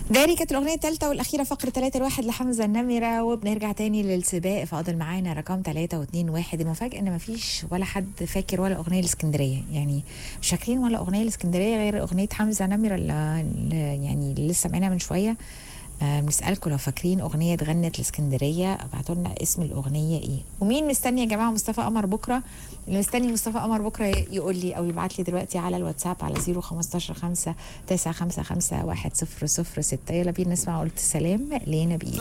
داري كانت الاغنيه الثالثه والاخيره فقره 3 الواحد لحمزه النمره وبنرجع تاني للسباق فاضل معانا رقم 3 و2 1 المفاجاه ان مفيش ولا حد فاكر ولا اغنيه الاسكندريه يعني مش فاكرين ولا اغنيه الاسكندريه غير اغنيه حمزه نمره اللي اللي يعني اللي لسه سامعينها من شويه آه، بنسالكم لو فاكرين اغنيه اتغنت الاسكندريه ابعتوا لنا اسم الاغنيه ايه ومين مستني يا جماعه مصطفى قمر بكره اللي مستني مصطفى قمر بكره يقول لي او يبعت لي دلوقتي على الواتساب على 015 5 955 100 6 يلا بينا نسمع قلت سلام لنبيل